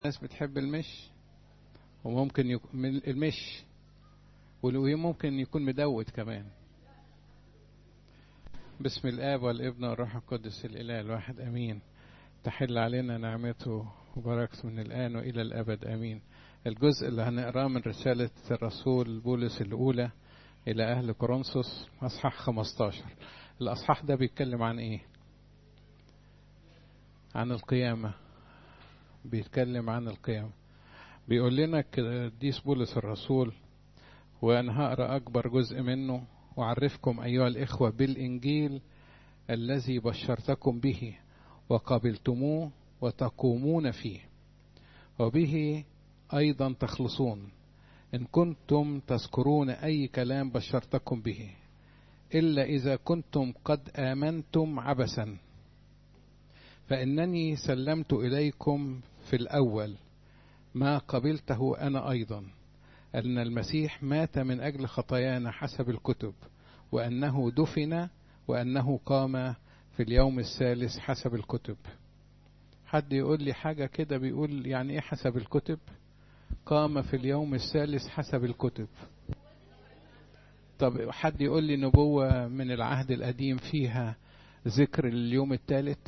ناس بتحب المش وممكن يكون المش وممكن يكون مدوت كمان بسم الآب والابن والروح القدس الإله الواحد أمين تحل علينا نعمته وبركته من الآن وإلى الأبد أمين الجزء اللي هنقراه من رسالة الرسول بولس الأولى إلى أهل كورنثوس أصحاح 15 الأصحاح ده بيتكلم عن إيه؟ عن القيامة بيتكلم عن القيامة بيقول لنا قديس بولس الرسول وأنا هقرأ أكبر جزء منه وأعرفكم أيها الإخوة بالإنجيل الذي بشرتكم به وقبلتموه وتقومون فيه وبه أيضا تخلصون إن كنتم تذكرون أي كلام بشرتكم به إلا إذا كنتم قد آمنتم عبثا فإنني سلمت إليكم في الأول ما قبلته أنا أيضا أن المسيح مات من أجل خطايانا حسب الكتب وأنه دفن وأنه قام في اليوم الثالث حسب الكتب حد يقول لي حاجة كده بيقول يعني إيه حسب الكتب قام في اليوم الثالث حسب الكتب طب حد يقول لي نبوة من العهد القديم فيها ذكر اليوم الثالث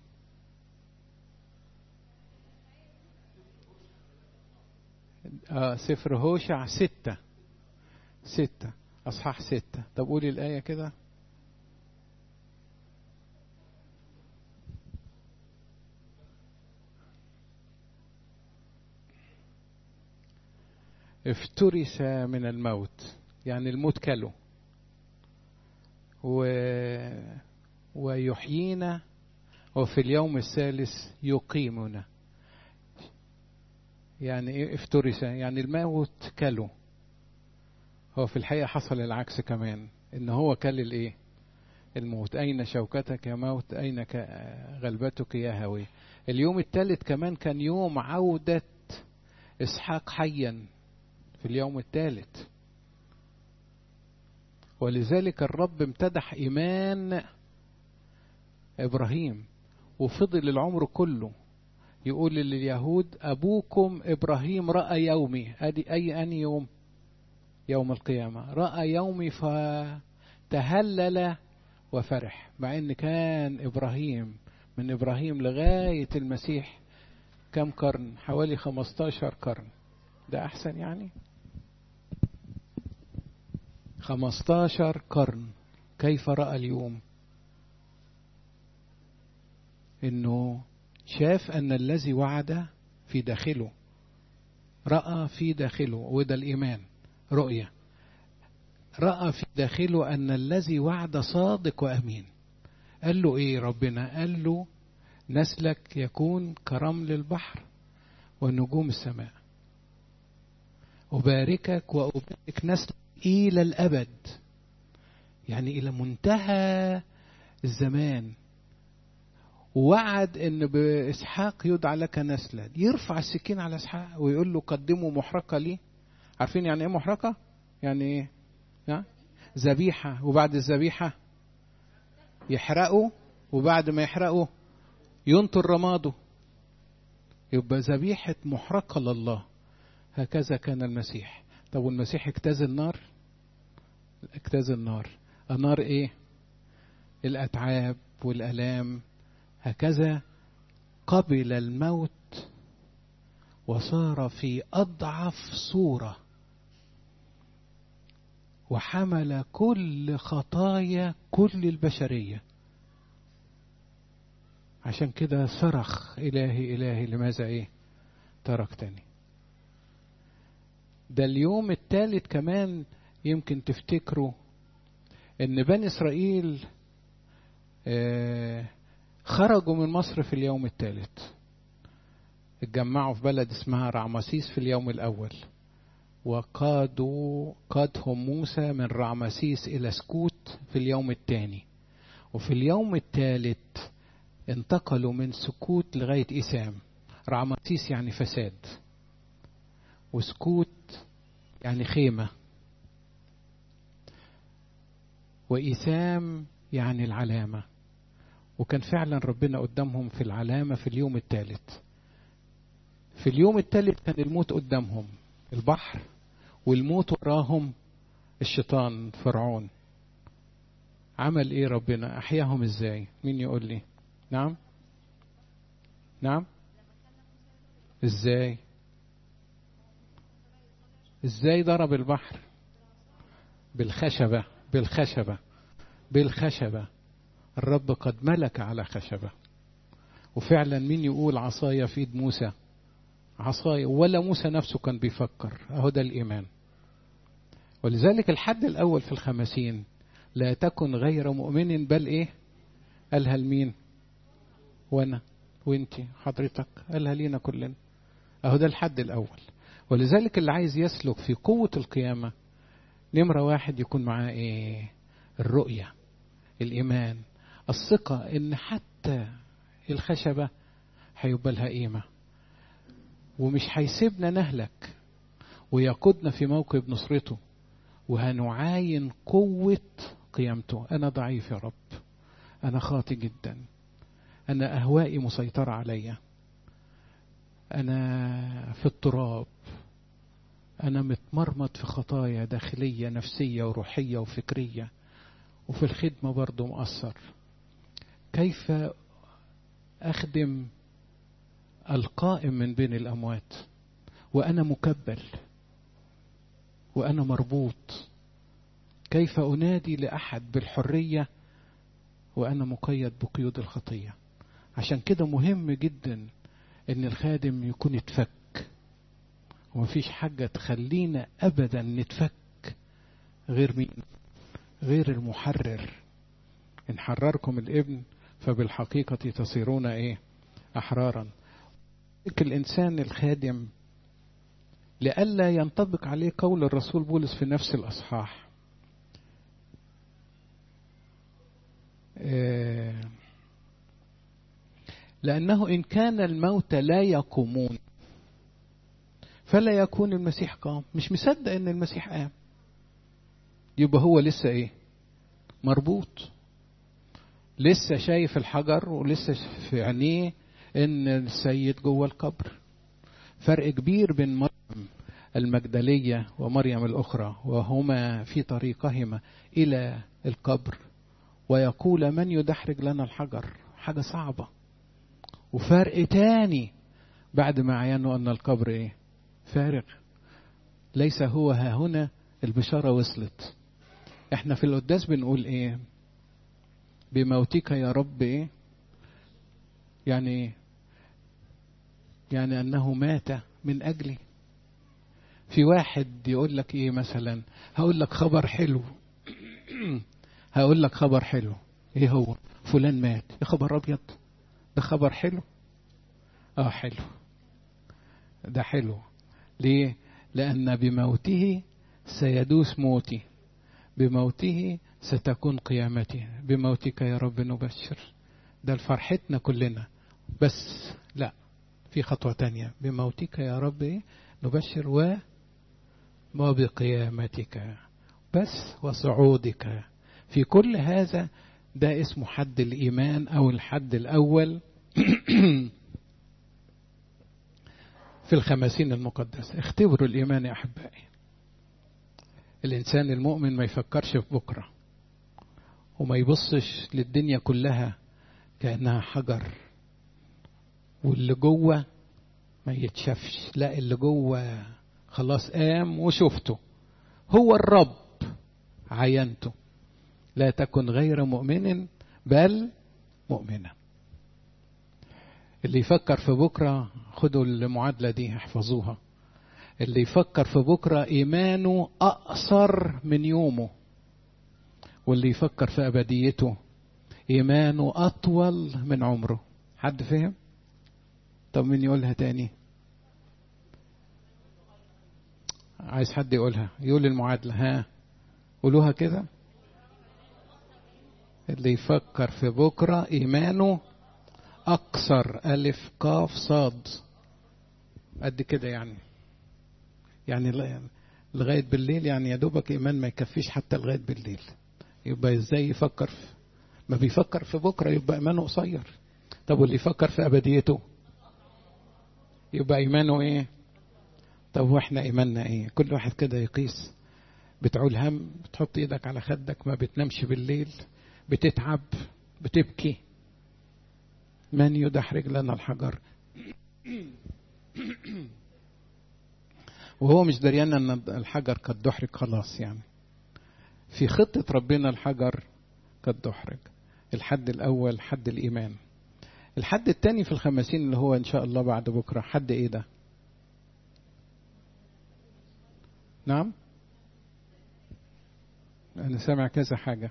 آه سفر هوشع ستة ستة أصحاح ستة طب قولي الآية كده افترس من الموت يعني الموت كله و... ويحيينا وفي اليوم الثالث يقيمنا يعني ايه افترس يعني الموت كله هو في الحقيقة حصل العكس كمان ان هو كل الايه الموت اين شوكتك يا موت اين غلبتك يا هوي اليوم الثالث كمان كان يوم عودة اسحاق حيا في اليوم الثالث ولذلك الرب امتدح ايمان ابراهيم وفضل العمر كله يقول لليهود أبوكم إبراهيم رأى يومي أدي أي أني يوم يوم القيامة رأى يومي فتهلل وفرح مع أن كان إبراهيم من إبراهيم لغاية المسيح كم قرن حوالي 15 قرن ده أحسن يعني 15 قرن كيف رأى اليوم انه شاف أن الذي وعد في داخله رأى في داخله وده الإيمان رؤية رأى في داخله أن الذي وعد صادق وأمين قال له إيه ربنا قال له نسلك يكون كرمل البحر ونجوم السماء أباركك وأبارك نسلك إلى الأبد يعني إلى منتهى الزمان ووعد ان باسحاق يدعى لك نسلا يرفع السكين على اسحاق ويقول له قدموا محرقه لي عارفين يعني ايه محرقه يعني ايه يعني ذبيحه وبعد الذبيحه يحرقوا وبعد ما يحرقوا ينطر رماده يبقى ذبيحه محرقه لله هكذا كان المسيح طب والمسيح اجتاز النار اجتاز النار النار ايه الاتعاب والالام هكذا قبل الموت وصار في اضعف صوره وحمل كل خطايا كل البشريه عشان كده صرخ الهي الهي لماذا ايه تركتني ده اليوم الثالث كمان يمكن تفتكروا ان بني اسرائيل آه خرجوا من مصر في اليوم الثالث اتجمعوا في بلد اسمها رعمسيس في اليوم الأول وقادوا قادهم موسى من رعمسيس إلى سكوت في اليوم الثاني وفي اليوم الثالث انتقلوا من سكوت لغاية إسام رعمسيس يعني فساد وسكوت يعني خيمة وإيثام يعني العلامة وكان فعلا ربنا قدامهم في العلامة في اليوم الثالث في اليوم الثالث كان الموت قدامهم البحر والموت وراهم الشيطان فرعون عمل ايه ربنا احياهم ازاي مين يقول لي نعم نعم ازاي ازاي ضرب البحر بالخشبة بالخشبة بالخشبة الرب قد ملك على خشبة وفعلا مين يقول عصايا في ايد موسى عصايا ولا موسى نفسه كان بيفكر اهو ده الايمان ولذلك الحد الاول في الخمسين لا تكن غير مؤمن بل ايه قالها لمين وانا وانتي حضرتك قالها لينا كلنا اهو ده الحد الاول ولذلك اللي عايز يسلك في قوة القيامة نمرة واحد يكون معاه ايه الرؤية الايمان الثقة ان حتى الخشبة هيبقى لها قيمة ومش هيسيبنا نهلك ويقودنا في موكب نصرته وهنعاين قوة قيامته أنا ضعيف يا رب أنا خاطي جدا أنا أهوائي مسيطرة عليا أنا في التراب أنا متمرمط في خطايا داخلية نفسية وروحية وفكرية وفي الخدمة برضه مقصر كيف أخدم القائم من بين الأموات وأنا مكبل وأنا مربوط كيف أنادي لأحد بالحرية وأنا مقيد بقيود الخطية عشان كده مهم جدا إن الخادم يكون اتفك ومفيش حاجة تخلينا أبدا نتفك غير مين غير المحرر إن حرركم الابن فبالحقيقة تصيرون إيه أحرارا الإنسان الخادم لئلا ينطبق عليه قول الرسول بولس في نفس الأصحاح لأنه إن كان الموت لا يقومون فلا يكون المسيح قام مش مصدق إن المسيح قام يبقى هو لسه إيه مربوط لسه شايف الحجر ولسه في عينيه إن السيد جوه القبر فرق كبير بين مريم المجدلية ومريم الأخرى وهما في طريقهما إلى القبر ويقول من يدحرج لنا الحجر حاجة صعبة وفرق تاني بعد ما عينوا أن القبر إيه فارغ ليس هو ها هنا البشارة وصلت احنا في القداس بنقول ايه بموتك يا رب ايه يعني يعني انه مات من اجلي في واحد يقول لك ايه مثلا هقول لك خبر حلو هقول لك خبر حلو ايه هو فلان مات يا خبر ابيض ده خبر حلو اه حلو ده حلو ليه لان بموته سيدوس موتي بموته ستكون قيامتي بموتك يا رب نبشر ده لفرحتنا كلنا بس لا في خطوة تانية بموتك يا رب نبشر و وبقيامتك بس وصعودك في كل هذا ده اسمه حد الإيمان أو الحد الأول في الخمسين المقدسة اختبروا الإيمان يا أحبائي الإنسان المؤمن ما يفكرش في بكرة وما يبصش للدنيا كلها كأنها حجر واللي جوه ما يتشافش لا اللي جوه خلاص قام وشفته هو الرب عينته لا تكن غير مؤمن بل مؤمنا اللي يفكر في بكرة خدوا المعادلة دي احفظوها اللي يفكر في بكرة إيمانه أقصر من يومه واللي يفكر في أبديته إيمانه أطول من عمره حد فهم؟ طب مين يقولها تاني؟ عايز حد يقولها يقول المعادلة ها قولوها كده اللي يفكر في بكرة إيمانه أقصر ألف قاف صاد قد كده يعني يعني لغاية بالليل يعني يا دوبك إيمان ما يكفيش حتى لغاية بالليل يبقى إزاي يفكر في ما بيفكر في بكرة يبقى إيمانه قصير طب واللي يفكر في أبديته يبقى ايمانه ايه طب واحنا ايماننا ايه كل واحد كده يقيس بتعول هم بتحط ايدك على خدك ما بتنامش بالليل بتتعب بتبكي من يدحرج لنا الحجر وهو مش دريان ان الحجر قد دحرج خلاص يعني في خطة ربنا الحجر قد دحرج الحد الأول حد الإيمان الحد الثاني في الخمسين اللي هو إن شاء الله بعد بكرة حد إيه ده نعم أنا سامع كذا حاجة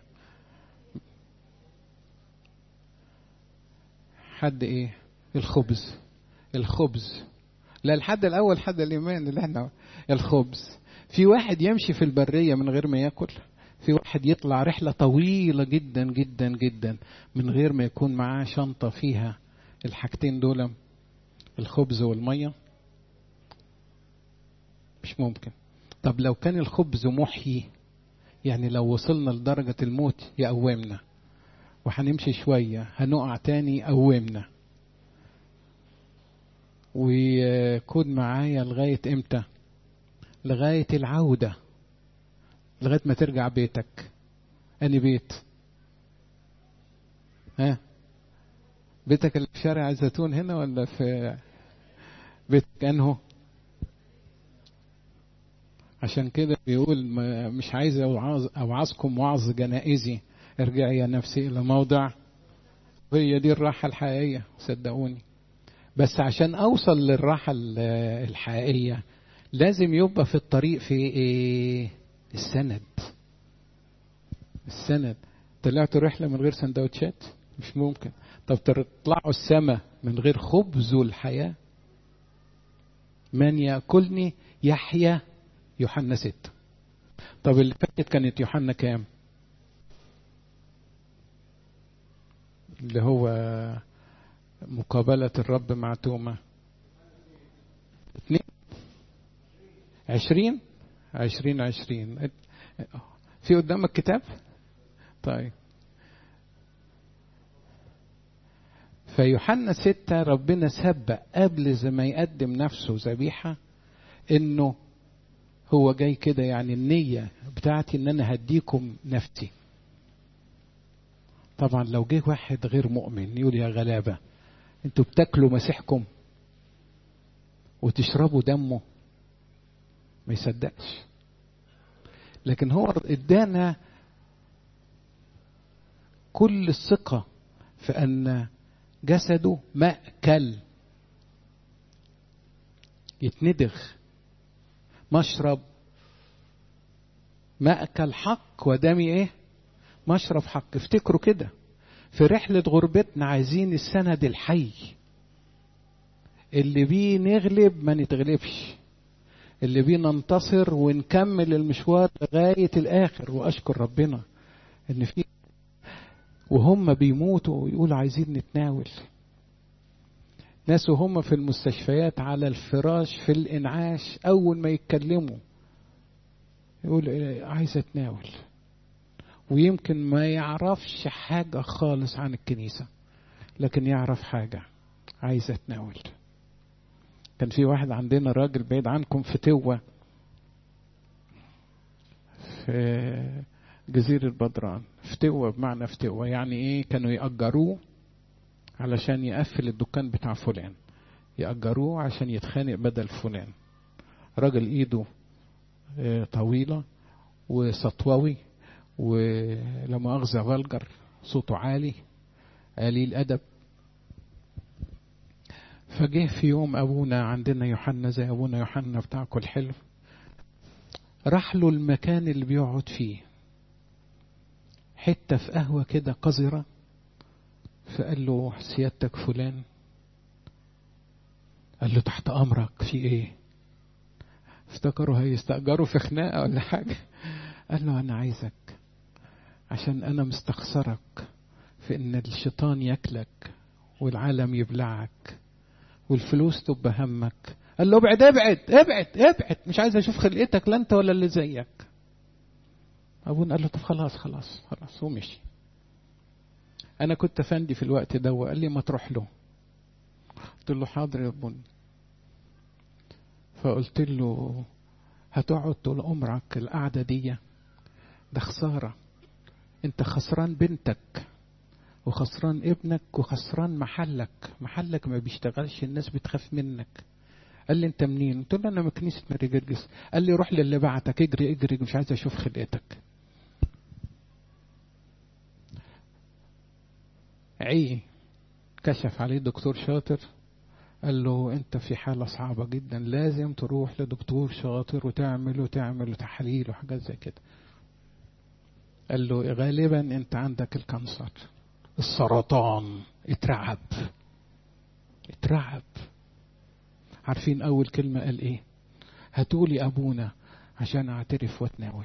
حد إيه الخبز الخبز لا الحد الأول حد الإيمان اللي احنا الخبز في واحد يمشي في البرية من غير ما ياكل في واحد يطلع رحلة طويلة جدا جدا جدا من غير ما يكون معاه شنطة فيها الحاجتين دول الخبز والمية مش ممكن طب لو كان الخبز محيي يعني لو وصلنا لدرجة الموت يقومنا وهنمشي شوية هنقع تاني يقومنا ويكون معايا لغاية امتى لغاية العودة لغاية ما ترجع بيتك أني بيت ها بيتك اللي في شارع الزيتون هنا ولا في بيتك أنهو عشان كده بيقول مش عايز أوعظ أوعظكم وعظ جنائزي ارجعي يا نفسي إلى موضع وهي دي الراحة الحقيقية صدقوني بس عشان أوصل للراحة الحقيقية لازم يبقى في الطريق في إيه السند السند طلعتوا رحلة من غير سندوتشات مش ممكن طب تطلعوا السماء من غير خبز الحياة من يأكلني يحيا يوحنا ستة طب اللي فاتت كانت يوحنا كام اللي هو مقابلة الرب مع توما اثنين عشرين عشرين عشرين في قدامك كتاب طيب فيوحنا ستة ربنا سبق قبل ما يقدم نفسه ذبيحة انه هو جاي كده يعني النية بتاعتي ان انا هديكم نفسي طبعا لو جه واحد غير مؤمن يقول يا غلابة انتوا بتاكلوا مسيحكم وتشربوا دمه ما يصدقش لكن هو ادانا كل الثقة في أن جسده مأكل يتندغ مشرب مأكل حق ودمي ايه مشرب حق افتكروا كده في رحلة غربتنا عايزين السند الحي اللي بيه نغلب ما نتغلبش اللي بيه ننتصر ونكمل المشوار لغاية الآخر وأشكر ربنا إن في وهم بيموتوا ويقولوا عايزين نتناول ناس وهم في المستشفيات على الفراش في الإنعاش أول ما يتكلموا يقول عايز أتناول ويمكن ما يعرفش حاجة خالص عن الكنيسة لكن يعرف حاجة عايز أتناول كان في واحد عندنا راجل بعيد عنكم في توة في جزيرة بدران فتوة بمعنى فتوة يعني ايه كانوا يأجروه علشان يقفل الدكان بتاع فلان يأجروه عشان يتخانق بدل فلان راجل ايده طويلة وسطووي ولما أخذ فالجر صوته عالي قليل أدب فجه في يوم أبونا عندنا يوحنا زي أبونا يوحنا بتاعكم الحلو راح له المكان اللي بيقعد فيه حتة في قهوة كده قذرة فقال له سيادتك فلان قال له تحت أمرك في إيه افتكروا هيستأجروا في خناقة ولا حاجة قال له أنا عايزك عشان أنا مستخسرك في إن الشيطان ياكلك والعالم يبلعك والفلوس تبقى همك قال له ابعد ابعد ابعد ابعد مش عايز اشوف خلقتك لا انت ولا اللي زيك ابونا قال له طب خلاص خلاص خلاص ومشي انا كنت افندي في الوقت ده وقال لي ما تروح له قلت له حاضر يا ابونا فقلت له هتقعد طول عمرك القعدة دي ده خسارة انت خسران بنتك وخسران ابنك وخسران محلك محلك ما بيشتغلش الناس بتخاف منك قال لي انت منين قلت له انا من كنيسه ماري جرجس قال لي روح للي بعتك اجري اجري مش عايز اشوف خلقتك عي كشف عليه دكتور شاطر قال له انت في حاله صعبه جدا لازم تروح لدكتور شاطر وتعمل وتعمل تحاليل وحاجات زي كده قال له غالبا انت عندك الكانسر السرطان اترعب اترعب عارفين اول كلمه قال ايه هاتولي ابونا عشان اعترف واتناول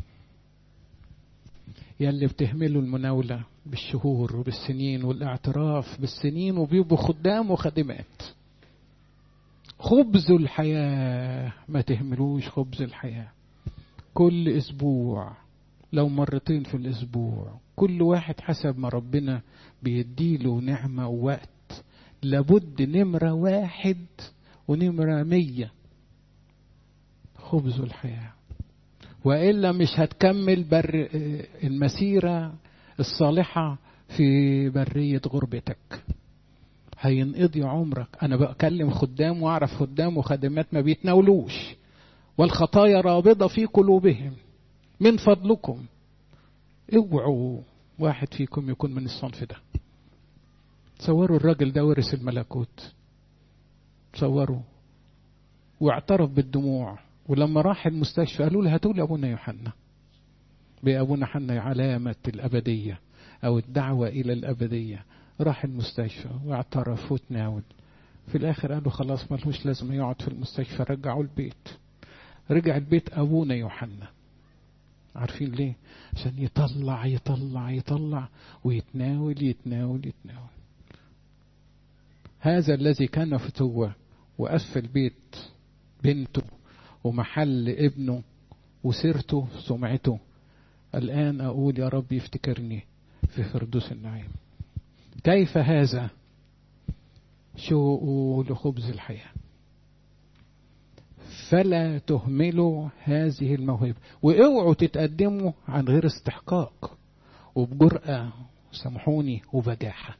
يلي بتهملوا المناولة بالشهور وبالسنين والاعتراف بالسنين وبيبقوا خدام وخادمات خبز الحياة ما تهملوش خبز الحياة كل أسبوع لو مرتين في الأسبوع كل واحد حسب ما ربنا بيديله نعمة ووقت لابد نمرة واحد ونمرة مية خبز الحياة وإلا مش هتكمل بر المسيرة الصالحة في برية غربتك هينقضي عمرك أنا بكلم خدام وأعرف خدام وخادمات ما بيتناولوش والخطايا رابضة في قلوبهم من فضلكم اوعوا واحد فيكم يكون من الصنف ده تصوروا الراجل ده ورث الملكوت تصوروا واعترف بالدموع ولما راح المستشفى قالوا له هاتوا لي ابونا يوحنا بابونا حنا علامه الابديه او الدعوه الى الابديه راح المستشفى واعترف وتناول في الاخر قالوا خلاص ملوش لازمه يقعد في المستشفى رجعوا البيت رجع البيت ابونا يوحنا عارفين ليه عشان يطلع يطلع يطلع ويتناول يتناول يتناول هذا الذي كان فتوة وأسفل بيت بنته ومحل ابنه وسيرته سمعته الآن أقول يا رب يفتكرني في فردوس النعيم كيف هذا شوقوا لخبز الحياة فلا تهملوا هذه الموهبة واوعوا تتقدموا عن غير استحقاق وبجرأة سامحوني وبجاحة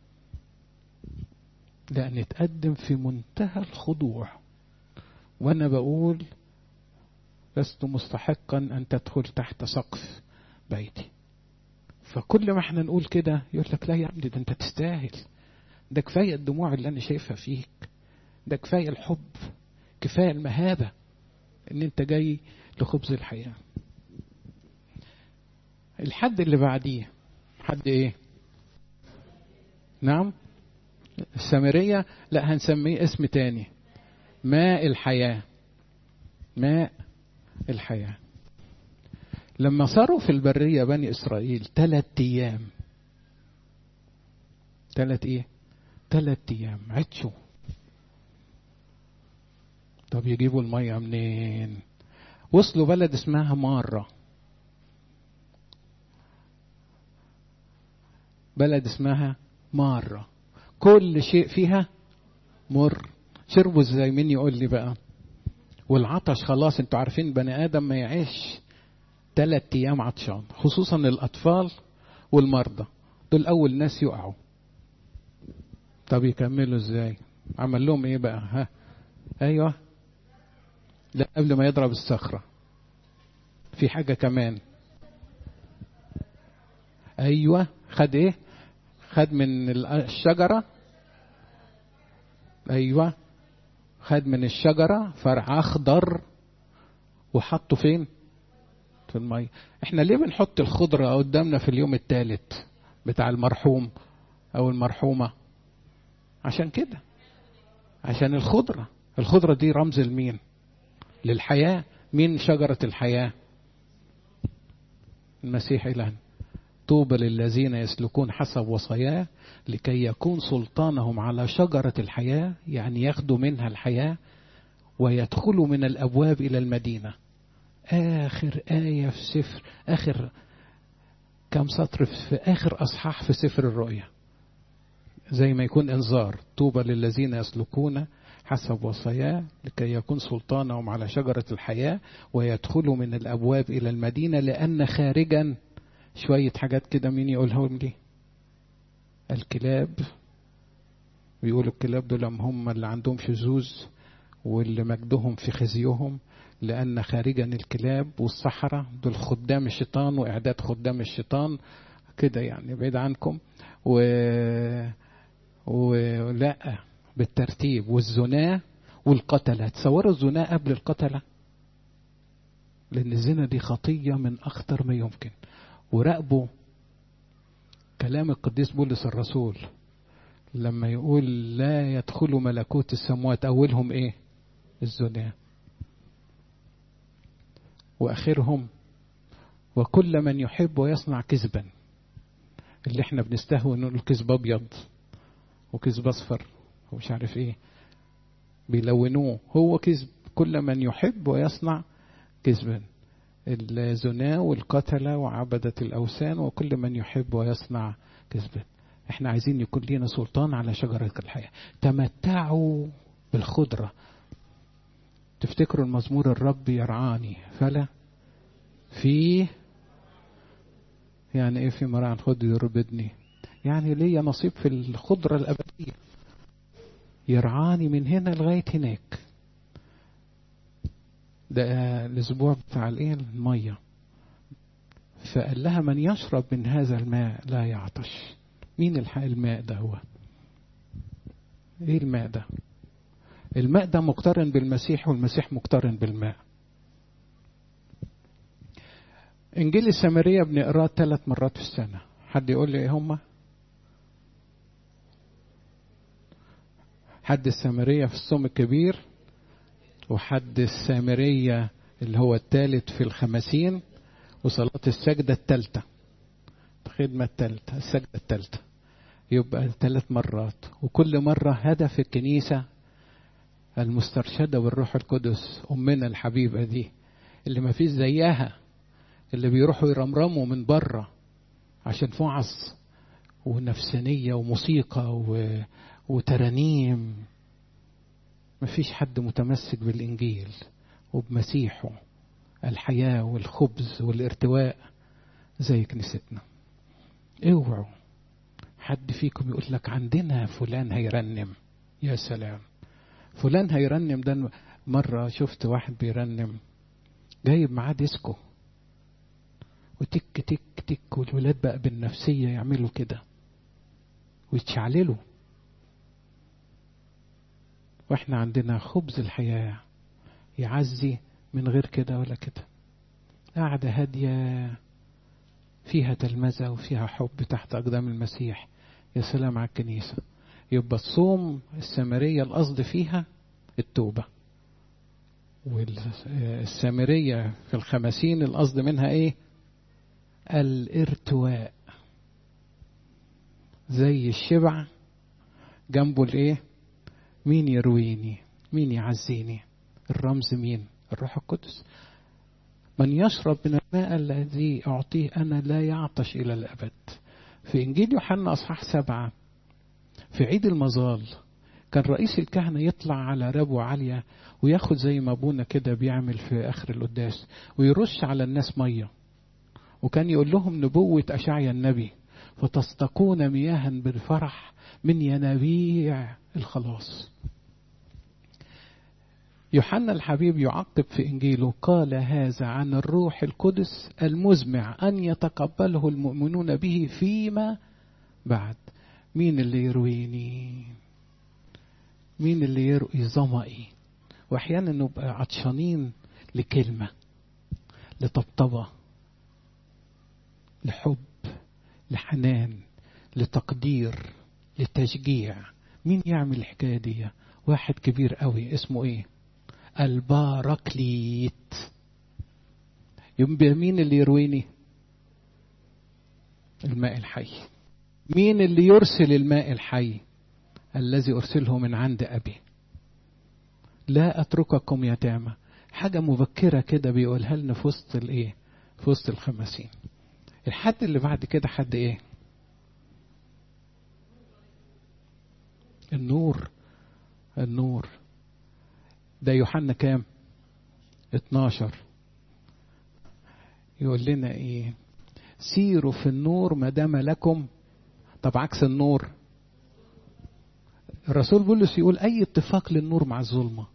لا نتقدم في منتهى الخضوع وانا بقول لست مستحقا ان تدخل تحت سقف بيتي فكل ما احنا نقول كده يقول لك لا يا ابني ده انت تستاهل ده كفايه الدموع اللي انا شايفها فيك ده كفايه الحب كفايه المهابه ان انت جاي لخبز الحياه الحد اللي بعديه حد ايه نعم السامرية لا هنسميه اسم تاني ماء الحياة ماء الحياة لما صاروا في البرية بني إسرائيل ثلاث أيام ثلاث إيه؟ ثلاث أيام عطشوا طب يجيبوا المية منين؟ وصلوا بلد اسمها مارة بلد اسمها مارة كل شيء فيها مر شربوا ازاي مين يقول لي بقى والعطش خلاص انتوا عارفين بني ادم ما يعيش ثلاث ايام عطشان خصوصا الاطفال والمرضى دول اول ناس يقعوا طب يكملوا ازاي عمل لهم ايه بقى ها ايوه لا قبل ما يضرب الصخره في حاجه كمان ايوه خد ايه خد من الشجره ايوه خد من الشجره فرع اخضر وحطه فين في الميه احنا ليه بنحط الخضره قدامنا في اليوم الثالث بتاع المرحوم او المرحومه عشان كده عشان الخضره الخضره دي رمز لمين للحياه مين شجره الحياه المسيح الهنا طوبى للذين يسلكون حسب وصاياه لكي يكون سلطانهم على شجرة الحياة يعني ياخدوا منها الحياة ويدخلوا من الأبواب إلى المدينة آخر آية في سفر آخر كم سطر في آخر أصحاح في سفر الرؤيا زي ما يكون إنذار طوبى للذين يسلكون حسب وصاياه لكي يكون سلطانهم على شجرة الحياة ويدخلوا من الأبواب إلى المدينة لأن خارجا شوية حاجات كده مين يقولهم لي الكلاب بيقولوا الكلاب دول هم اللي عندهم شذوذ واللي مجدهم في خزيهم لأن خارجا الكلاب والصحراء دول خدام الشيطان وإعداد خدام الشيطان كده يعني بعيد عنكم و... ولا بالترتيب والزنا والقتلة تصوروا الزنا قبل القتلة لأن الزنا دي خطية من أخطر ما يمكن وراقبوا كلام القديس بولس الرسول لما يقول لا يدخل ملكوت السماوات أولهم إيه الزنا وآخرهم وكل من يحب ويصنع كذبا اللي احنا بنستهوى نقول كذب أبيض وكذب أصفر ومش عارف إيه بيلونوه هو كذب كل من يحب ويصنع كذبا الزنا والقتلة وعبدة الأوثان وكل من يحب ويصنع كذبا احنا عايزين يكون لنا سلطان على شجرة الحياة تمتعوا بالخضرة تفتكروا المزمور الرب يرعاني فلا في يعني ايه في مرعى خد يربدني يعني ليا نصيب في الخضرة الأبدية يرعاني من هنا لغاية هناك ده الأسبوع بتاع الايه المية فقال لها من يشرب من هذا الماء لا يعطش مين الحق الماء ده هو ايه الماء ده الماء ده مقترن بالمسيح والمسيح مقترن بالماء انجيل السامريه بنقراه ثلاث مرات في السنه حد يقول لي ايه هما حد السامريه في الصوم الكبير وحد السامريه اللي هو الثالث في الخمسين وصلاه السجده الثالثه الخدمه الثالثه السجده الثالثه يبقى ثلاث مرات وكل مرة هدف الكنيسة المسترشدة بالروح القدس أمنا الحبيبة دي اللي ما فيش زيها اللي بيروحوا يرمرموا من بره عشان وعظ ونفسانية وموسيقى و... وترانيم ما فيش حد متمسك بالإنجيل وبمسيحه الحياة والخبز والارتواء زي كنيستنا اوعوا حد فيكم يقول لك عندنا فلان هيرنم يا سلام فلان هيرنم ده مرة شفت واحد بيرنم جايب معاه ديسكو وتك تك تك والولاد بقى بالنفسية يعملوا كده ويتشعللوا واحنا عندنا خبز الحياة يعزي من غير كده ولا كده قاعدة هادية فيها تلمذة وفيها حب تحت أقدام المسيح يا سلام على الكنيسة يبقى الصوم السامرية القصد فيها التوبة والسامرية في الخمسين القصد منها ايه الارتواء زي الشبع جنبه الايه مين يرويني مين يعزيني الرمز مين الروح القدس من يشرب من الماء الذي أعطيه أنا لا يعطش إلى الأبد في إنجيل يوحنا أصحاح سبعة في عيد المظال كان رئيس الكهنة يطلع على ربوة عالية وياخد زي ما أبونا كده بيعمل في آخر القداس ويرش على الناس مية وكان يقول لهم نبوة أشعيا النبي فتستقون مياها بالفرح من ينابيع الخلاص يوحنا الحبيب يعقب في انجيله قال هذا عن الروح القدس المزمع ان يتقبله المؤمنون به فيما بعد مين اللي يرويني مين اللي يروي ظمئي واحيانا نبقى عطشانين لكلمه لطبطبه لحب لحنان لتقدير لتشجيع مين يعمل الحكايه دي واحد كبير قوي اسمه ايه الباركليت يبقى مين اللي يرويني الماء الحي مين اللي يرسل الماء الحي الذي أرسله من عند أبي لا أترككم يتامى حاجة مبكرة كده بيقولها لنا في وسط الإيه في وسط الخمسين الحد اللي بعد كده حد إيه النور النور ده يوحنا كام 12 يقول لنا ايه سيروا في النور ما دام لكم طب عكس النور الرسول بولس يقول اي اتفاق للنور مع الظلمه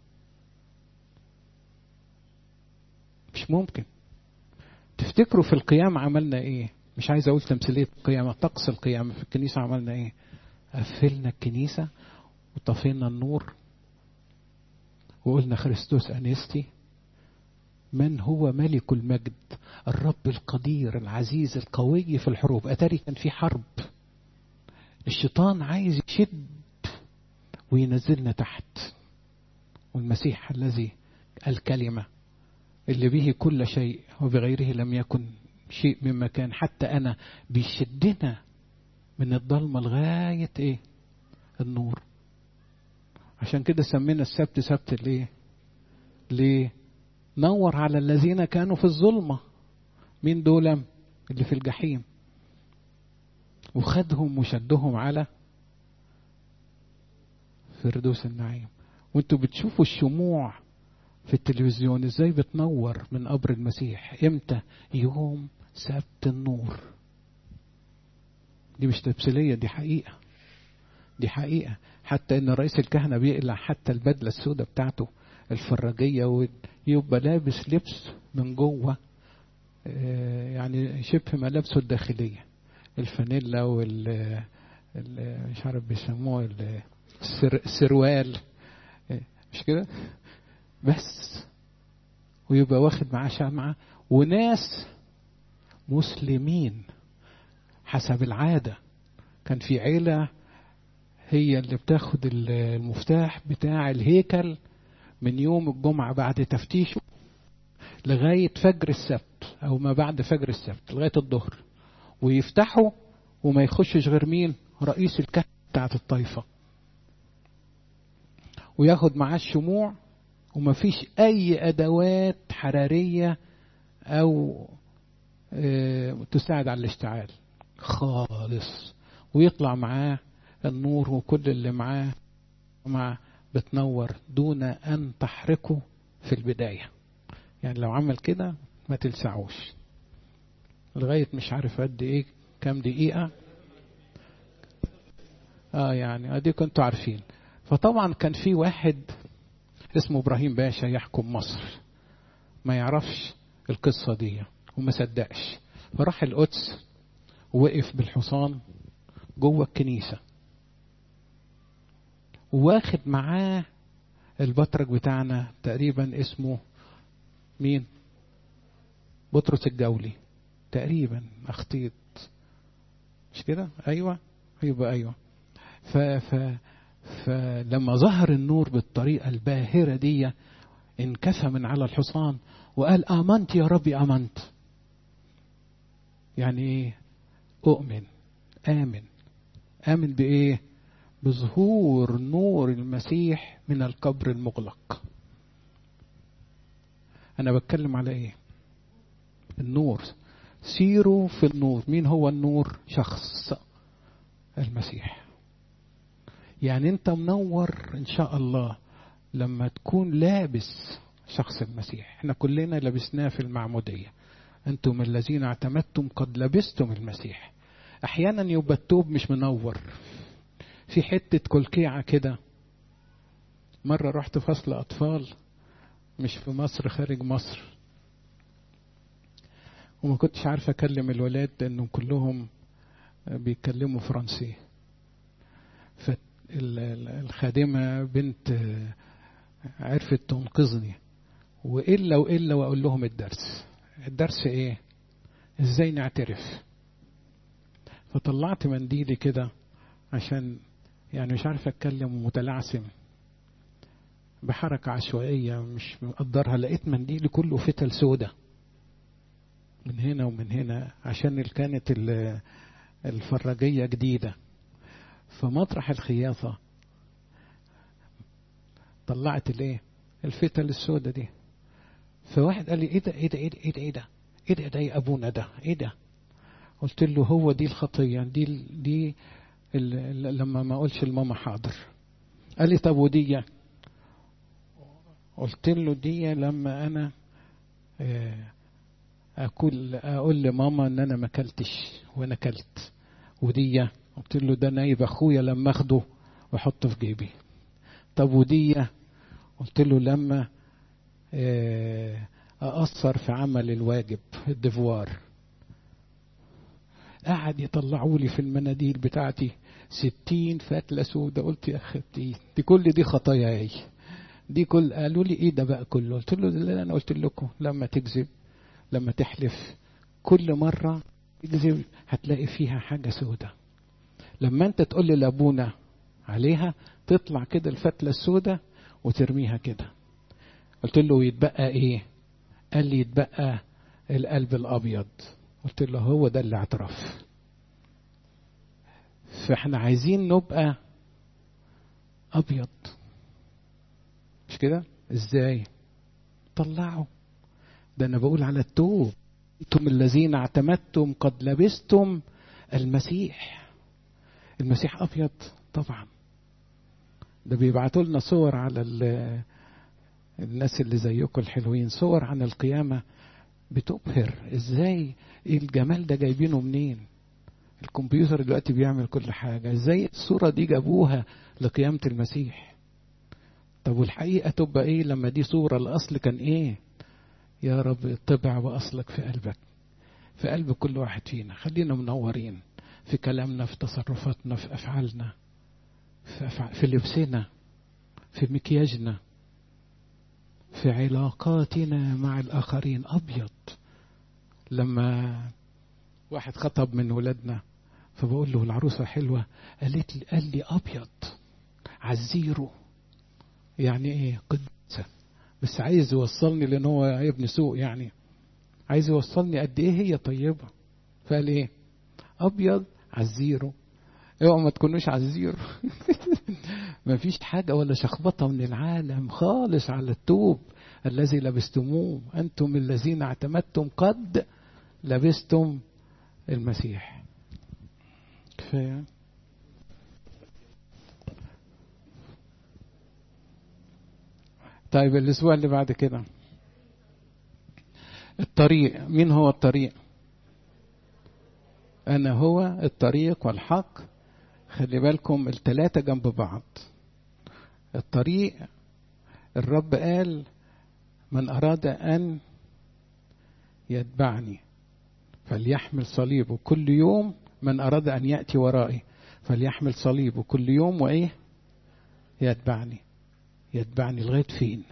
مش ممكن تفتكروا في القيامة عملنا ايه مش عايز اقول تمثيلية القيامة طقس القيامة في الكنيسة عملنا ايه قفلنا الكنيسة وطفينا النور وقلنا خريستوس أنستي من هو ملك المجد الرب القدير العزيز القوي في الحروب أتاري كان في حرب الشيطان عايز يشد وينزلنا تحت والمسيح الذي الكلمة اللي به كل شيء وبغيره لم يكن شيء مما كان حتى أنا بيشدنا من الضلمة لغاية إيه النور عشان كده سمينا السبت سبت الايه ليه نور على الذين كانوا في الظلمة مين دول اللي في الجحيم وخدهم وشدهم على فردوس النعيم وانتوا بتشوفوا الشموع في التلفزيون ازاي بتنور من قبر المسيح امتى يوم سبت النور دي مش تمثيليه دي حقيقه دي حقيقه حتى ان رئيس الكهنه بيقلع حتى البدله السوداء بتاعته الفراجيه ويبقى لابس لبس من جوه يعني شبه ملابسه الداخليه الفانيلا وال مش عارف بيسموه السروال مش كده بس ويبقى واخد معاه شمعة وناس مسلمين حسب العادة كان في عيلة هي اللي بتاخد المفتاح بتاع الهيكل من يوم الجمعة بعد تفتيشه لغاية فجر السبت أو ما بعد فجر السبت لغاية الظهر ويفتحوا وما يخشش غير مين رئيس الكهنة بتاعت الطائفة وياخد معاه الشموع وما فيش أي أدوات حرارية أو تساعد على الاشتعال خالص ويطلع معاه النور وكل اللي معاه مع بتنور دون أن تحرقه في البداية يعني لو عمل كده ما تلسعوش لغاية مش عارف قد ايه كام دقيقة اه يعني ادي كنتوا عارفين فطبعا كان في واحد اسمه ابراهيم باشا يحكم مصر ما يعرفش القصة دي وما صدقش فراح القدس ووقف بالحصان جوه الكنيسة واخد معاه البطرك بتاعنا تقريبا اسمه مين بطرس الجولي تقريبا اخطيط مش كده ايوه يبقى ايوه ف ف فلما ظهر النور بالطريقه الباهره دي انكفى من على الحصان وقال امنت يا ربي امنت يعني ايه اؤمن امن امن بايه بظهور نور المسيح من القبر المغلق انا بتكلم على ايه النور سيروا في النور مين هو النور شخص المسيح يعني انت منور ان شاء الله لما تكون لابس شخص المسيح احنا كلنا لبسناه في المعمودية انتم الذين اعتمدتم قد لبستم المسيح احيانا يبقى التوب مش منور في حتة كلكيعة كده مرة رحت فصل أطفال مش في مصر خارج مصر وما كنتش عارف أكلم الولاد لأنهم كلهم بيتكلموا فرنسي فالخادمة بنت عرفت تنقذني وإلا وإلا وأقول لهم الدرس الدرس إيه إزاي نعترف فطلعت منديلي كده عشان يعني مش عارف اتكلم متلعثم بحركة عشوائية مش مقدرها لقيت منديلي كله فتل سودة من هنا ومن هنا عشان كانت الفراجية جديدة فمطرح الخياطة طلعت الايه الفتل السودة دي فواحد قال لي ايه ده ايه ده ايه ده ايه ده ايه ده ايه ده, ده يا ابونا ده ايه ده قلت له هو دي الخطية دي دي لما ما اقولش لماما حاضر قال لي طب ودي قلت له دي لما انا اقول اقول لماما ان انا ما اكلتش وانا اكلت ودي قلت له ده نايب اخويا لما اخده واحطه في جيبي طب ودي قلت له لما اقصر في عمل الواجب الدفوار قعد يطلعوا لي في المناديل بتاعتي ستين فتلة سودة قلت يا أختي دي كل دي خطاياي دي كل قالوا لي ايه ده بقى كله قلت له لا انا قلت لكم لما تكذب لما تحلف كل مرة تكذب هتلاقي فيها حاجة سودة لما انت تقول لابونا عليها تطلع كده الفتلة السودة وترميها كده قلت له يتبقى ايه قال لي يتبقى القلب الابيض قلت له هو ده الاعتراف فاحنا عايزين نبقى ابيض مش كده ازاي طلعوا ده انا بقول على التوب انتم الذين اعتمدتم قد لبستم المسيح المسيح ابيض طبعا ده بيبعتوا لنا صور على الناس اللي زيكم الحلوين صور عن القيامه بتبهر ازاي الجمال ده جايبينه منين الكمبيوتر دلوقتي بيعمل كل حاجة ازاي الصورة دي جابوها لقيامة المسيح طب والحقيقة تبقى ايه لما دي صورة الاصل كان ايه يا رب طبع واصلك في قلبك في قلب كل واحد فينا خلينا منورين في كلامنا في تصرفاتنا في افعالنا في, أفعال في لبسنا في مكياجنا في علاقاتنا مع الآخرين أبيض لما واحد خطب من ولادنا فبقول له العروسة حلوة قالت لي قال لي أبيض عزيره يعني إيه قدسة بس عايز يوصلني لأن هو ابن سوق يعني عايز يوصلني قد إيه هي طيبة فقال إيه أبيض عزيره اوعوا ما تكونوش عزير ما فيش حاجة ولا شخبطة من العالم خالص على التوب الذي لبستموه أنتم الذين اعتمدتم قد لبستم المسيح كفاية طيب الأسبوع اللي بعد كده الطريق مين هو الطريق أنا هو الطريق والحق خلي بالكم التلاتة جنب بعض الطريق الرب قال من أراد أن يتبعني فليحمل صليبه كل يوم من أراد أن يأتي ورائي فليحمل صليبه كل يوم وإيه يتبعني يتبعني لغاية فين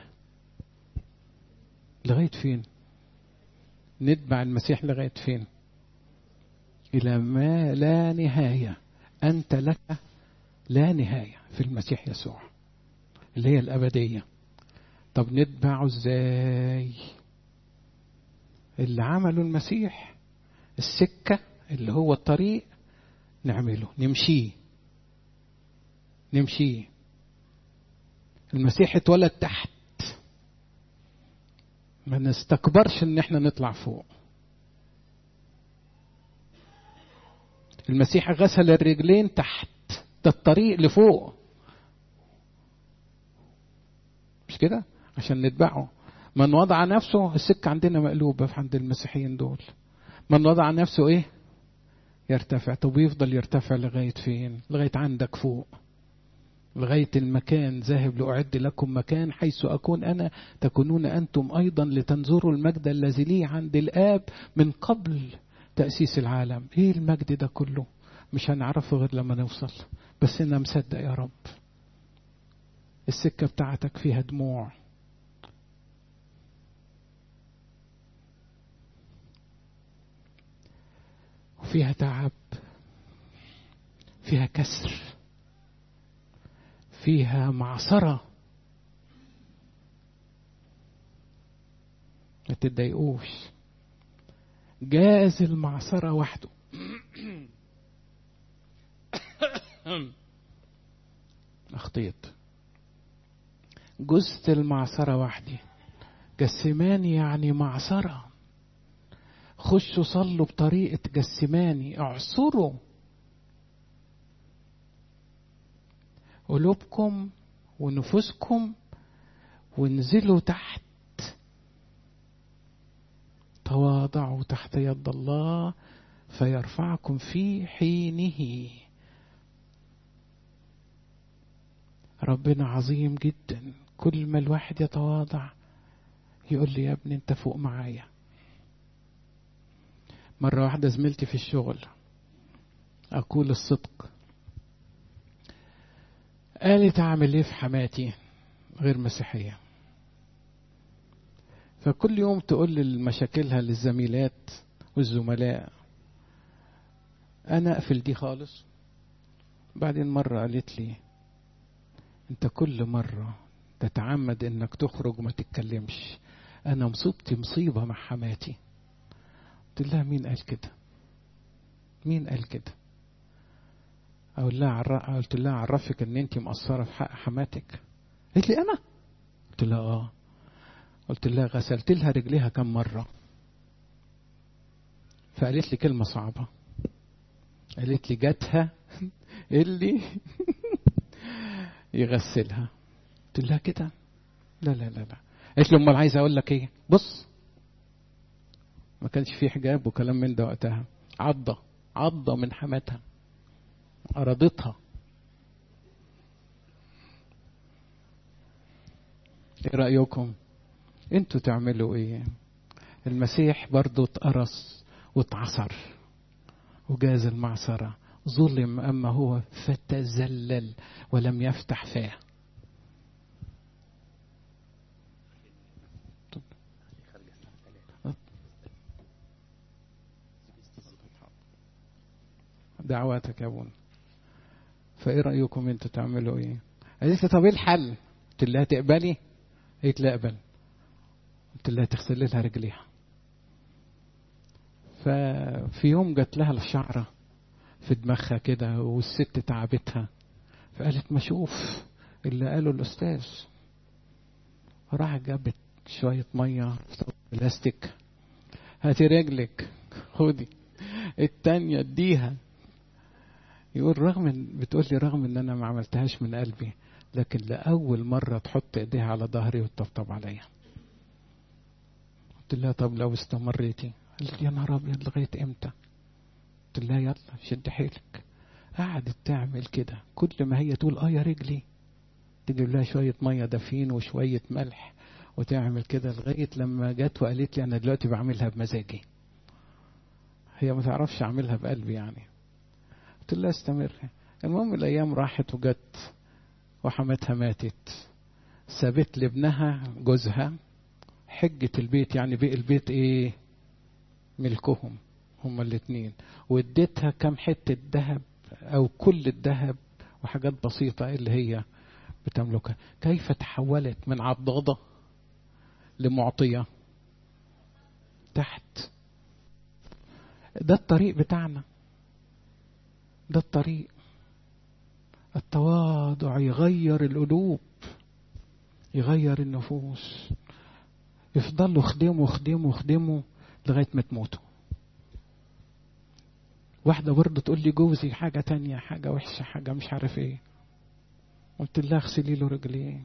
لغاية فين نتبع المسيح لغاية فين إلى ما لا نهاية أنت لك لا نهاية في المسيح يسوع اللي هي الأبدية طب نتبعه ازاي اللي عمله المسيح السكة اللي هو الطريق نعمله نمشيه نمشيه المسيح اتولد تحت ما نستكبرش ان احنا نطلع فوق المسيح غسل الرجلين تحت ده الطريق لفوق مش كده عشان نتبعه من وضع نفسه السكة عندنا مقلوبة عند المسيحيين دول من وضع نفسه ايه يرتفع طب يفضل يرتفع لغاية فين لغاية عندك فوق لغاية المكان ذاهب لأعد لكم مكان حيث أكون أنا تكونون أنتم أيضا لتنظروا المجد الذي لي عند الآب من قبل تأسيس العالم إيه المجد ده كله مش هنعرفه غير لما نوصل بس أنا مصدق يا رب السكة بتاعتك فيها دموع وفيها تعب فيها كسر فيها معصرة ما تتضايقوش جاز المعصرة وحده أخطيت جزت المعصرة وحدي جسماني يعني معصرة خشوا صلوا بطريقة جسماني اعصروا قلوبكم ونفوسكم وانزلوا تحت تواضعوا تحت يد الله فيرفعكم في حينه ربنا عظيم جدا كل ما الواحد يتواضع يقول لي يا ابني انت فوق معايا مرة واحدة زميلتي في الشغل أقول الصدق قالت أعمل إيه في حماتي غير مسيحية فكل يوم تقول مشاكلها للزميلات والزملاء أنا أقفل دي خالص بعدين مرة قالت لي أنت كل مرة تتعمد إنك تخرج وما تتكلمش أنا مصيبتي مصيبة مع حماتي قلت لها مين قال كده مين قال كده أقول لها عر... قلت لها عرفك إن أنت مقصرة في حق حماتك قالت لي أنا قلت لها آه قلت لها غسلت لها رجليها كم مرة فقالت لي كلمة صعبة قالت لي جاتها اللي يغسلها قلت لها كده لا لا لا لا قالت لي امال عايز اقول لك ايه بص ما كانش في حجاب وكلام من ده وقتها عضة عضة من حماتها أرادتها ايه رأيكم انتوا تعملوا ايه المسيح برضو اتقرص واتعصر وجاز المعصرة ظلم أما هو فتزلل ولم يفتح فاه دعواتك يا ابونا فايه رايكم انتوا تعملوا ايه قالت لي طب ايه الحل قلت لها تقبلي قالت لا اقبل قلت لها تغسل لها رجليها ففي يوم جات لها الشعرة في دماغها كده والست تعبتها فقالت ما اشوف اللي قاله الاستاذ راح جابت شوية مية في بلاستيك هاتي رجلك خدي التانية اديها يقول رغم ان بتقول لي رغم ان انا ما عملتهاش من قلبي لكن لاول مره تحط ايديها على ظهري وتطبطب عليا قلت لها طب لو استمريتي قالت لي يا نهار ابيض لغايه امتى قلت لها يلا شد حيلك قعدت تعمل كده كل ما هي تقول اه يا رجلي تجيب لها شويه ميه دافين وشويه ملح وتعمل كده لغايه لما جت وقالت لي انا دلوقتي بعملها بمزاجي هي ما تعرفش اعملها بقلبي يعني قلت لها استمر المهم الايام راحت وجت وحماتها ماتت سابت لابنها جوزها حجة البيت يعني بقي البيت ايه ملكهم هما الاتنين واديتها كم حتة ذهب او كل الذهب وحاجات بسيطة اللي هي بتملكها كيف تحولت من عضاضة لمعطية تحت ده الطريق بتاعنا ده الطريق التواضع يغير القلوب يغير النفوس يفضلوا خدموا خدموا خدموا لغاية ما تموتوا واحدة برضه تقول لي جوزي حاجة تانية حاجة وحشة حاجة مش عارف ايه قلت لها اغسلي له رجليه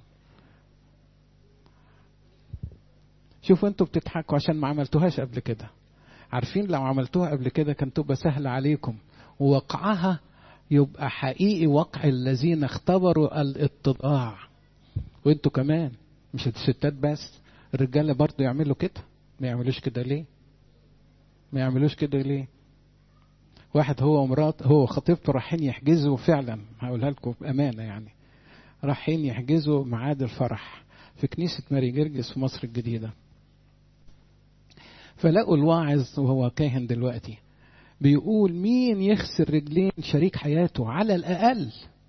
شوفوا انتوا بتضحكوا عشان ما عملتوهاش قبل كده عارفين لو عملتوها قبل كده كان تبقى سهلة عليكم ووقعها يبقى حقيقي وقع الذين اختبروا الاتضاع وانتوا كمان مش الستات بس الرجاله برضو يعملوا كده ما يعملوش كده ليه ما يعملوش كده ليه واحد هو ومرات هو خطيبته رايحين يحجزوا فعلا هقولها لكم بامانه يعني رايحين يحجزوا ميعاد الفرح في كنيسه ماري جرجس في مصر الجديده فلقوا الواعظ وهو كاهن دلوقتي بيقول مين يخسر رجلين شريك حياته على الأقل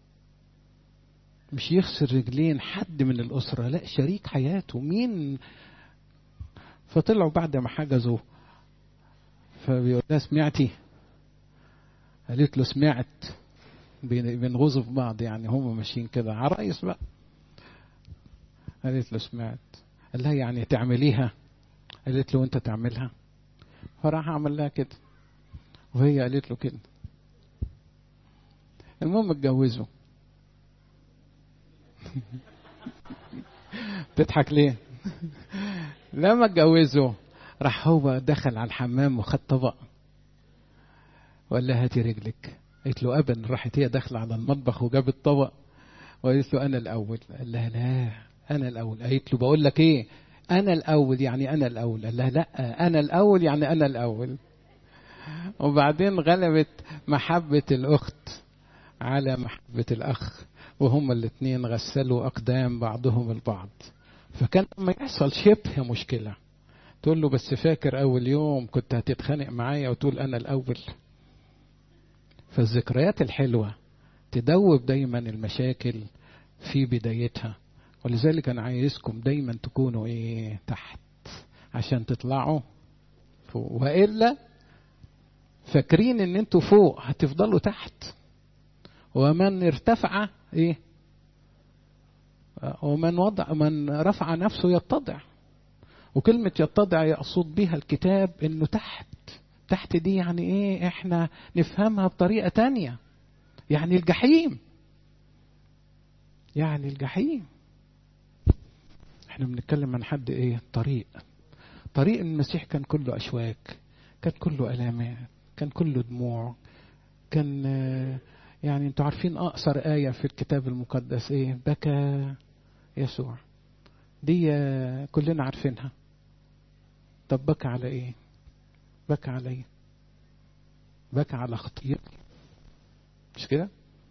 مش يخسر رجلين حد من الأسرة لا شريك حياته مين فطلعوا بعد ما حجزوا فبيقول لها سمعتي قالت له سمعت بنغزوا في بعض يعني هم ماشيين كده عرايس بقى قالت له سمعت قال لها يعني تعمليها قالت له انت تعملها فراح عمل لها كده وهي قالت له كده المهم اتجوزوا تضحك ليه لما اتجوزوا راح هو دخل على الحمام وخد طبق وقال لها هاتي رجلك قالت له ابدا راحت هي داخله على المطبخ وجابت طبق وقالت له انا الاول قال لها لا انا الاول قالت له بقول لك ايه انا الاول يعني انا الاول قال لها لا انا الاول يعني انا الاول وبعدين غلبت محبه الاخت على محبه الاخ وهما الاثنين غسلوا اقدام بعضهم البعض فكان لما يحصل شبه مشكله تقول له بس فاكر اول يوم كنت هتتخانق معايا وتقول انا الاول فالذكريات الحلوه تدوب دايما المشاكل في بدايتها ولذلك انا عايزكم دايما تكونوا ايه تحت عشان تطلعوا فوق والا فاكرين ان انتوا فوق هتفضلوا تحت ومن ارتفع ايه ومن وضع من رفع نفسه يتضع وكلمة يتضع يقصد بها الكتاب انه تحت تحت دي يعني ايه احنا نفهمها بطريقة تانية يعني الجحيم يعني الجحيم احنا بنتكلم عن حد ايه طريق طريق المسيح كان كله اشواك كان كله الامات كان كله دموع كان يعني انتوا عارفين اقصر ايه في الكتاب المقدس ايه بكى يسوع دي كلنا عارفينها طب بكى على ايه بكى على ايه بكى على خطيئتي مش كده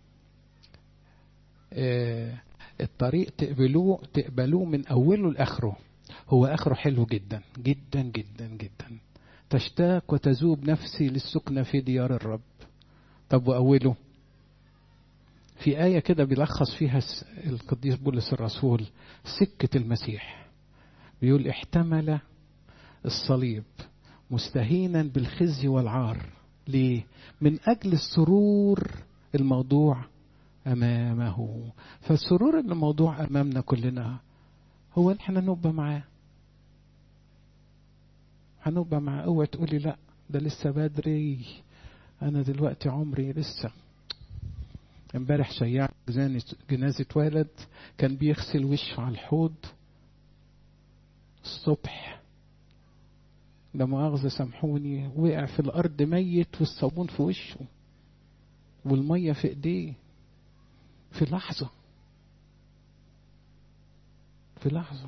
آه الطريق تقبلوه تقبلوه من اوله لاخره هو اخره حلو جدا جدا جدا جدا تشتاق وتذوب نفسي للسكنة في ديار الرب طب واوله في آية كده بيلخص فيها القديس بولس الرسول سكة المسيح بيقول احتمل الصليب مستهينا بالخزي والعار ليه؟ من أجل السرور الموضوع أمامه فالسرور الموضوع أمامنا كلنا هو إن احنا نبقى معاه هنبقى معاه اوعى تقولي لا ده لسه بدري أنا دلوقتي عمري لسه امبارح شيعت جنازة ولد كان بيغسل وشه على الحوض الصبح لا مؤاخذة سامحوني وقع في الأرض ميت والصابون في وشه والمية في إيديه في لحظة في لحظة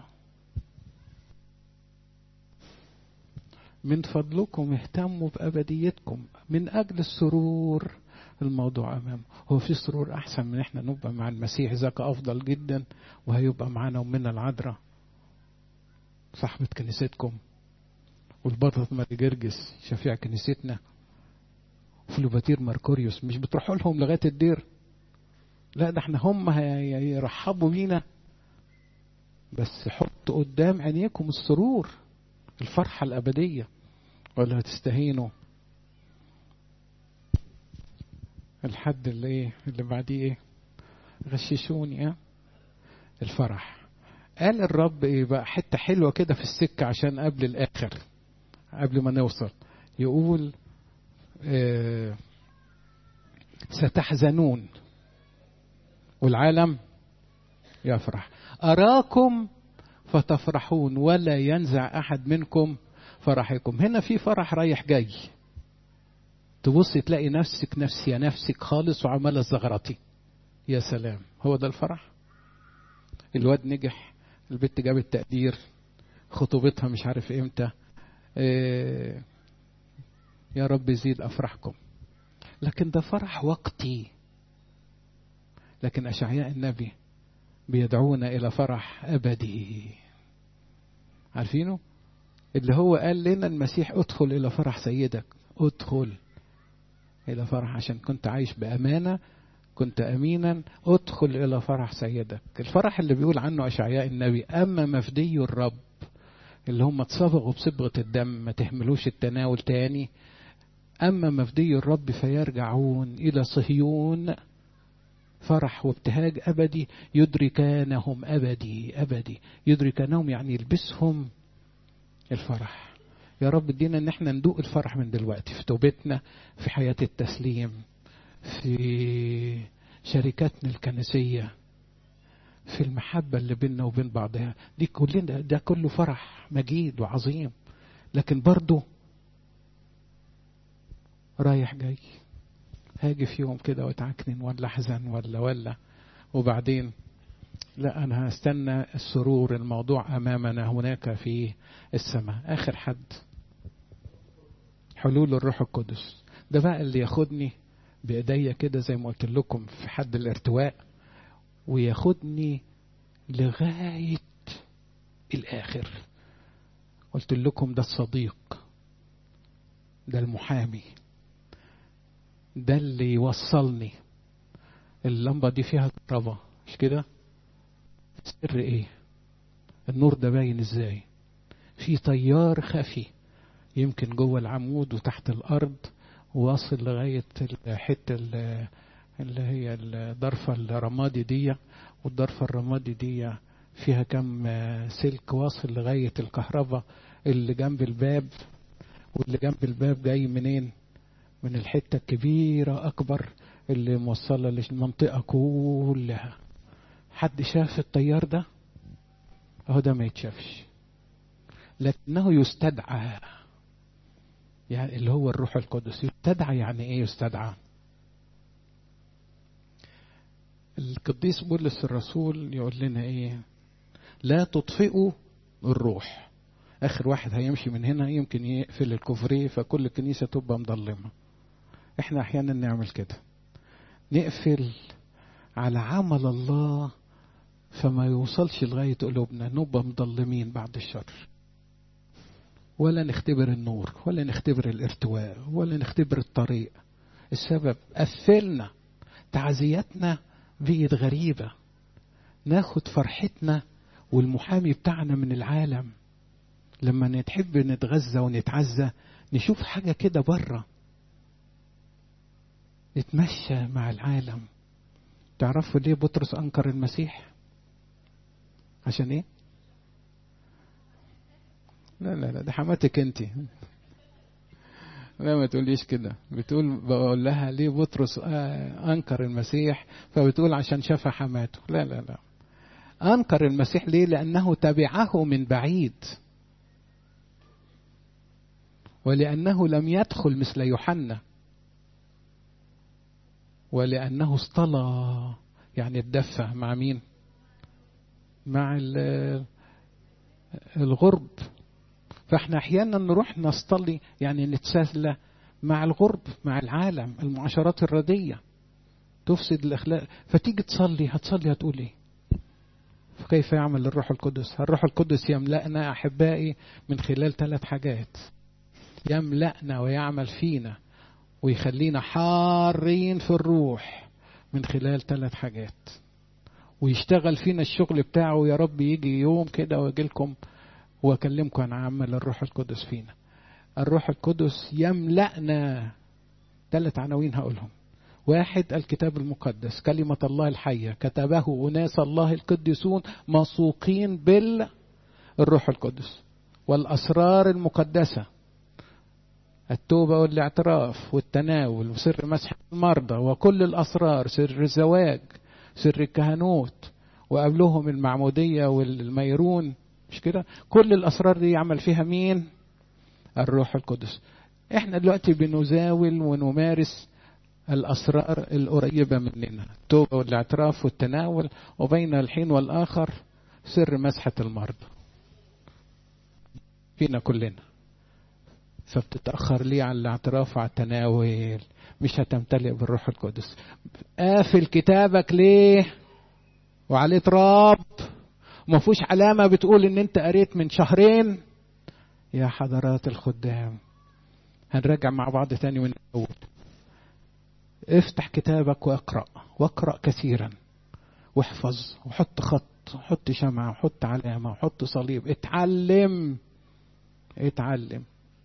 من فضلكم اهتموا بأبديتكم من أجل السرور الموضوع أمامه هو في سرور أحسن من إحنا نبقى مع المسيح ذاك أفضل جدا وهيبقى معانا ومنا العذراء صاحبة كنيستكم والبطرة ماري جرجس شفيع كنيستنا وفلوباتير ماركوريوس مش بتروحوا لهم لغاية الدير لا ده احنا هم يرحبوا بينا بس حطوا قدام عينيكم السرور الفرحة الأبدية ولا هتستهينوا الحد اللي ايه اللي بعديه ايه غششوني اه الفرح قال الرب ايه بقى حتة حلوة كده في السكة عشان قبل الآخر قبل ما نوصل يقول اه ستحزنون والعالم يفرح أراكم فتفرحون ولا ينزع أحد منكم فرحكم هنا في فرح رايح جاي تبص تلاقي نفسك نفسي يا نفسك خالص وعمالة زغرتي يا سلام هو ده الفرح الواد نجح البت جابت تقدير خطوبتها مش عارف امتى إيه يا رب زيد افرحكم لكن ده فرح وقتي لكن اشعياء النبي بيدعونا الى فرح ابدي عارفينه اللي هو قال لنا المسيح ادخل الى فرح سيدك ادخل الى فرح عشان كنت عايش بامانه كنت امينا ادخل الى فرح سيدك الفرح اللي بيقول عنه اشعياء النبي اما مفدي الرب اللي هم اتصبغوا بصبغه الدم ما تهملوش التناول تاني اما مفدي الرب فيرجعون الى صهيون فرح وابتهاج ابدي يدركانهم ابدي ابدي يدركانهم يعني يلبسهم الفرح يا رب ادينا ان احنا ندوق الفرح من دلوقتي في توبتنا في حياه التسليم في شركاتنا الكنسيه في المحبة اللي بيننا وبين بعضها دي كلنا ده كله فرح مجيد وعظيم لكن برضه رايح جاي هاجي في يوم كده واتعكنن ولا احزن ولا ولا وبعدين لا انا هستنى السرور الموضوع امامنا هناك في السماء اخر حد حلول الروح القدس ده بقى اللي ياخدني بايديا كده زي ما قلت لكم في حد الارتواء وياخدني لغايه الاخر قلت لكم ده الصديق ده المحامي ده اللي يوصلني اللمبة دي فيها كهرباء مش كده سر ايه النور ده باين ازاي في تيار خفي يمكن جوه العمود وتحت الارض واصل لغاية الحتة اللي هي الضرفة الرمادي دي والضرفة الرمادي دي فيها كم سلك واصل لغاية الكهرباء اللي جنب الباب واللي جنب الباب جاي منين من الحتة الكبيرة أكبر اللي موصلة للمنطقة كلها حد شاف التيار ده أهو ده ما يتشافش لكنه يستدعى يعني اللي هو الروح القدس يستدعى يعني ايه يستدعى القديس بولس الرسول يقول لنا ايه لا تطفئوا الروح اخر واحد هيمشي من هنا يمكن يقفل الكوفريه فكل الكنيسه تبقى مضلمه احنا احيانا نعمل كده نقفل على عمل الله فما يوصلش لغايه قلوبنا نبقى مضلمين بعد الشر ولا نختبر النور ولا نختبر الارتواء ولا نختبر الطريق السبب قفلنا تعزيتنا بقت غريبة ناخد فرحتنا والمحامي بتاعنا من العالم لما نتحب نتغذى ونتعزى نشوف حاجة كده بره نتمشى مع العالم تعرفوا ليه بطرس أنكر المسيح عشان ايه لا لا لا ده حماتك انت لا ما تقوليش كده بتقول بقول لها ليه بطرس انكر المسيح فبتقول عشان شاف حماته لا لا لا انكر المسيح ليه لانه تبعه من بعيد ولانه لم يدخل مثل يوحنا ولانه اصطلى يعني اتدفى مع مين مع الغرب فاحنا احيانا نروح نصطلي يعني نتسلى مع الغرب مع العالم المعاشرات الردية تفسد الاخلاق فتيجي تصلي هتصلي هتقول ايه فكيف يعمل الروح القدس الروح القدس يملأنا احبائي من خلال ثلاث حاجات يملأنا ويعمل فينا ويخلينا حارين في الروح من خلال ثلاث حاجات ويشتغل فينا الشغل بتاعه يا رب يجي يوم كده واجي لكم واكلمكم عن عمل الروح القدس فينا الروح القدس يملأنا ثلاث عناوين هقولهم واحد الكتاب المقدس كلمة الله الحية كتبه أناس الله القديسون مسوقين بالروح القدس والأسرار المقدسة التوبة والاعتراف والتناول وسر مسح المرضى وكل الأسرار سر الزواج سر الكهنوت وقبلهم المعمودية والميرون مش كده كل الاسرار دي يعمل فيها مين الروح القدس احنا دلوقتي بنزاول ونمارس الاسرار القريبه مننا التوبه والاعتراف والتناول وبين الحين والاخر سر مسحه المرضى فينا كلنا فبتتاخر ليه على الاعتراف وعلى التناول مش هتمتلئ بالروح القدس قافل كتابك ليه وعليه تراب وما فيهوش علامة بتقول ان انت قريت من شهرين يا حضرات الخدام هنراجع مع بعض تاني من الاول افتح كتابك واقرأ واقرأ كثيرا واحفظ وحط خط وحط شمعة وحط علامة وحط صليب اتعلم اتعلم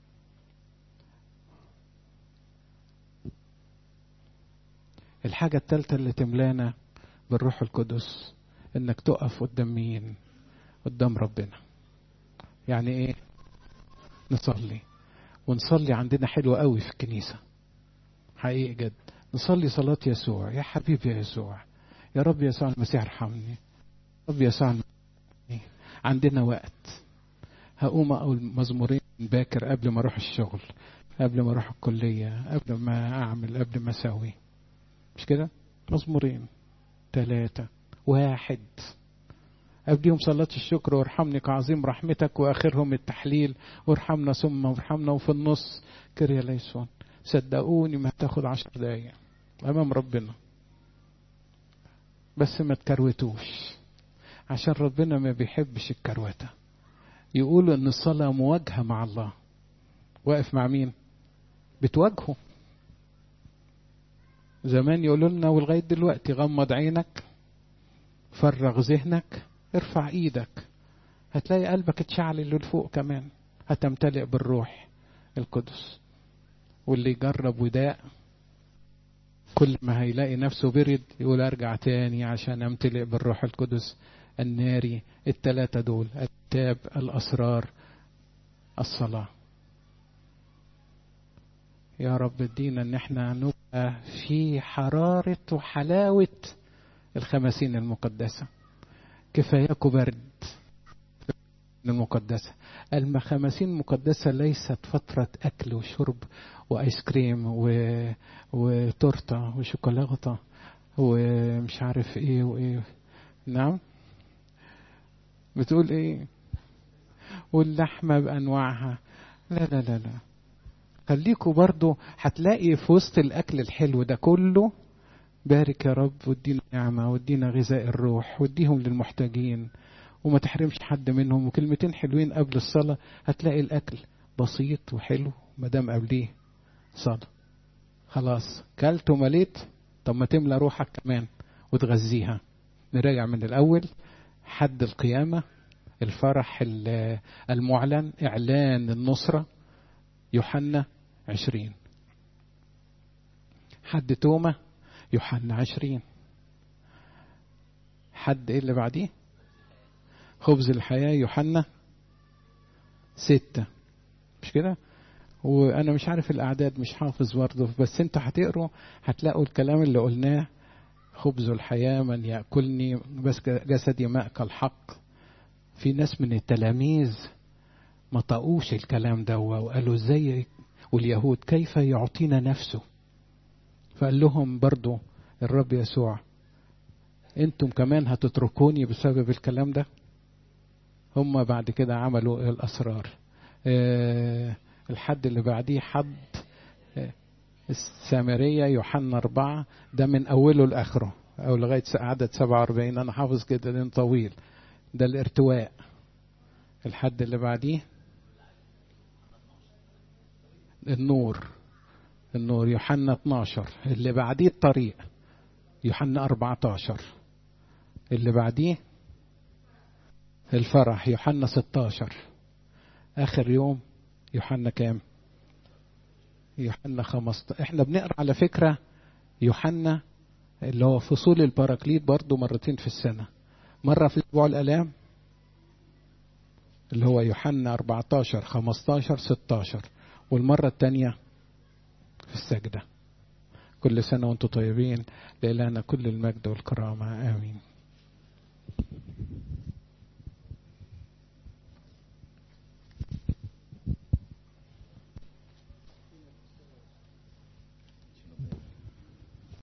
الحاجة الثالثة اللي تملانا بالروح القدس انك تقف قدام مين قدام ربنا يعني ايه نصلي ونصلي عندنا حلوة قوي في الكنيسة حقيقي جد نصلي صلاة يسوع يا حبيبي يا يسوع يا رب يسوع المسيح ارحمني رب يسوع عندنا وقت هقوم اقول مزمورين باكر قبل ما اروح الشغل قبل ما اروح الكليه قبل ما اعمل قبل ما اسوي مش كده مزمورين ثلاثه واحد قبليهم صلاة الشكر وارحمني كعظيم رحمتك واخرهم التحليل وارحمنا ثم وارحمنا وفي النص كريا ليسون صدقوني ما هتاخد عشر دقايق امام ربنا بس ما تكروتوش عشان ربنا ما بيحبش الكروته يقولوا ان الصلاه مواجهه مع الله واقف مع مين بتواجهه زمان يقولوا لنا ولغايه دلوقتي غمض عينك فرغ ذهنك ارفع ايدك هتلاقي قلبك اتشعل اللي لفوق كمان هتمتلئ بالروح القدس واللي يجرب وداء كل ما هيلاقي نفسه برد يقول ارجع تاني عشان امتلئ بالروح القدس الناري التلاتة دول الكتاب الأسرار الصلاة يا رب ادينا ان احنا نبقى في حرارة وحلاوة الخمسين المقدسة كفاياكوا برد المقدسة الخمسين المقدسة ليست فترة أكل وشرب وآيس كريم و... وتورتة وشوكولاتة ومش عارف ايه وايه نعم بتقول ايه واللحمة بأنواعها لا لا لا لا خليكوا برضو هتلاقي في وسط الأكل الحلو ده كله بارك يا رب وادينا نعمة وادينا غذاء الروح واديهم للمحتاجين وما تحرمش حد منهم وكلمتين حلوين قبل الصلاة هتلاقي الأكل بسيط وحلو ما دام قبليه صلاة خلاص كلت ومليت طب ما تملى روحك كمان وتغذيها نراجع من الأول حد القيامة الفرح المعلن إعلان النصرة يوحنا عشرين حد تومة يوحنا عشرين حد ايه اللي بعديه خبز الحياة يوحنا ستة مش كده وانا مش عارف الاعداد مش حافظ برضه بس انتوا هتقروا هتلاقوا الكلام اللي قلناه خبز الحياة من يأكلني بس جسدي مأكل حق في ناس من التلاميذ ما طقوش الكلام ده وقالوا ازاي واليهود كيف يعطينا نفسه فقال لهم برضو الرب يسوع انتم كمان هتتركوني بسبب الكلام ده هم بعد كده عملوا الاسرار أه الحد اللي بعديه حد السامرية يوحنا أربعة ده من أوله لآخره أو لغاية عدد سبعة وأربعين أنا حافظ كده لأن طويل ده الارتواء الحد اللي بعديه النور النور يوحنا 12 اللي بعديه الطريق يوحنا 14 اللي بعديه الفرح يوحنا 16 آخر يوم يوحنا كام؟ يوحنا 15 احنا بنقرا على فكره يوحنا اللي هو فصول البراكليت برضه مرتين في السنه مره في اسبوع الالام اللي هو يوحنا 14 15 16 والمره الثانيه في السجده كل سنه وانتم طيبين لإلهنا كل المجد والكرامه امين